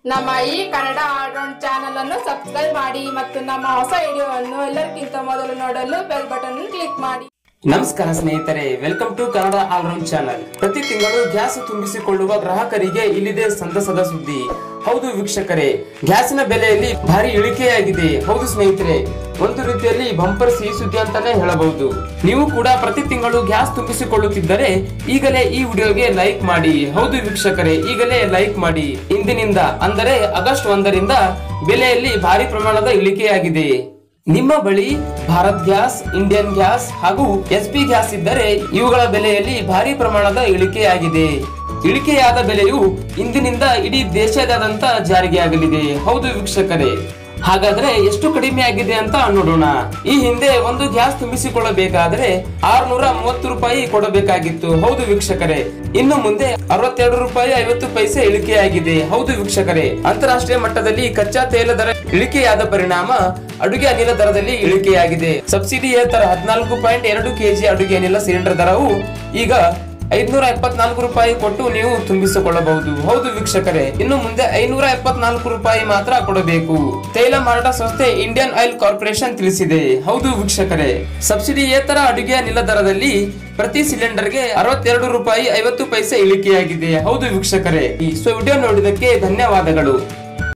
ನಮ್ಮ ಈ Kannada all round channel ಅನ್ನು ಸಬ್ಸ್ಕ್ರೈಬ್ ಮಾಡಿ ಮತ್ತು ನಮ್ಮ ಹೊಸ ವಿಡಿಯೋವನ್ನು ಎಲ್ಲರಿಗಿಂತ ಮೊದಲು ನೋಡಲು ಬೆಲ್ ಬಟನ್ ಕ್ಲಿಕ್ ಮಾಡಿ ನಮಸ್ಕಾರ ಸ್ನೇಹಿತರೆ welcome to Kannada all round channel ಪ್ರತಿ ತಿಂಗಳು ಗ್ಯಾಸ್ ತುಂಬಿಸಿಕೊಳ್ಳುವ ಗ್ರಾಹಕರಿಗೆ ಇಲ್ಲಿದೆ ಸಂತಸದ ಸುದ್ದಿ ಹೌದು ವೀಕ್ಷಕರೇ ಗ್ಯಾಸಿನ ಬೆಲೆಯಲ್ಲಿ ಭಾರಿ ಇಳಿಕೆಯಾಗಿದೆ ಹೌದು ಸ್ನೇಹಿತರೆ ಒಂದು ರೀತಿಯಲ್ಲಿ ಬಂಪರ್ ಸಿಹಿ ಸುದ್ದಿ ಅಂತಾನೆ ಹೇಳಬಹುದು ನೀವು ಕೂಡ ಪ್ರತಿ ತಿಂಗಳು ಗ್ಯಾಸ್ ತುಂಬಿಸಿಕೊಳ್ಳುತ್ತಿದ್ದರೆ ಈಗಲೇ ಈ ವಿಡಿಯೋಗೆ ಲೈಕ್ ಮಾಡಿ ಹೌದು ವೀಕ್ಷಕರೇ ಈಗಲೇ ಲೈಕ್ ಮಾಡಿ ಇಂದಿನಿಂದ ಅಂದರೆ ಆಗಸ್ಟ್ ಒಂದರಿಂದ ಬೆಲೆಯಲ್ಲಿ ಭಾರಿ ಪ್ರಮಾಣದ ಇಳಿಕೆಯಾಗಿದೆ ನಿಮ್ಮ ಬಳಿ ಭಾರತ್ ಗ್ಯಾಸ್ ಇಂಡಿಯನ್ ಗ್ಯಾಸ್ ಹಾಗೂ ಎಸ್ ಪಿ ಗ್ಯಾಸ್ ಇದ್ದರೆ ಇವುಗಳ ಬೆಲೆಯಲ್ಲಿ ಭಾರಿ ಪ್ರಮಾಣದ ಇಳಿಕೆಯಾಗಿದೆ ಇಳಿಕೆಯಾದ ಬೆಲೆಯು ಇಂದಿನಿಂದ ಇಡೀ ದೇಶದಾದ್ಯಂತ ಜಾರಿಗೆ ಆಗಲಿದೆ ಹೌದು ವೀಕ್ಷಕರೇ ಹಾಗಾದ್ರೆ ಎಷ್ಟು ಕಡಿಮೆ ಆಗಿದೆ ಅಂತ ನೋಡೋಣ ಈ ಹಿಂದೆ ಒಂದು ಗ್ಯಾಸ್ ತುಂಬಿಸಿಕೊಳ್ಳಬೇಕಾದ್ರೆ ಆರ್ನೂರ ಮೂವತ್ತು ರೂಪಾಯಿ ಕೊಡಬೇಕಾಗಿತ್ತು ಹೌದು ವೀಕ್ಷಕರೇ ಇನ್ನು ಮುಂದೆ ಅರವತ್ತೆರಡು ರೂಪಾಯಿ ಐವತ್ತು ಪೈಸೆ ಇಳಿಕೆಯಾಗಿದೆ ಹೌದು ವೀಕ್ಷಕರೇ ಅಂತಾರಾಷ್ಟ್ರೀಯ ಮಟ್ಟದಲ್ಲಿ ಕಚ್ಚಾ ತೈಲ ದರ ಇಳಿಕೆಯಾದ ಪರಿಣಾಮ ಅಡುಗೆ ಅನಿಲ ದರದಲ್ಲಿ ಇಳಿಕೆಯಾಗಿದೆ ಸಬ್ಸಿಡಿಯೇತರ ಹದಿನಾಲ್ಕು ಪಾಯಿಂಟ್ ಎರಡು ಕೆಜಿ ಅಡುಗೆ ಅನಿಲ ಸಿಲಿಂಡರ್ ದರವು ಈಗ ಐದ್ನೂರ ಎಪ್ಪತ್ನಾಲ್ಕು ರೂಪಾಯಿ ಕೊಟ್ಟು ನೀವು ತುಂಬಿಸಿಕೊಳ್ಳಬಹುದು ಹೌದು ವೀಕ್ಷಕರೇ ಇನ್ನು ಮುಂದೆ ಐನೂರ ಎಪ್ಪತ್ನಾಲ್ಕು ರೂಪಾಯಿ ಮಾತ್ರ ಕೊಡಬೇಕು ತೈಲ ಮಾರಾಟ ಸಂಸ್ಥೆ ಇಂಡಿಯನ್ ಆಯಿಲ್ ಕಾರ್ಪೊರೇಷನ್ ತಿಳಿಸಿದೆ ಹೌದು ವೀಕ್ಷಕರೇ ಸಬ್ಸಿಡಿಯೇತರ ಅಡುಗೆ ಅನಿಲ ದರದಲ್ಲಿ ಪ್ರತಿ ಸಿಲಿಂಡರ್ಗೆ ಅರವತ್ತೆರಡು ರೂಪಾಯಿ ಐವತ್ತು ಪೈಸೆ ಇಳಿಕೆಯಾಗಿದೆ ಹೌದು ವೀಕ್ಷಕರೇ ಈ ಸೊ ವಿಡಿಯೋ ನೋಡಿದಕ್ಕೆ ಧನ್ಯವಾದಗಳು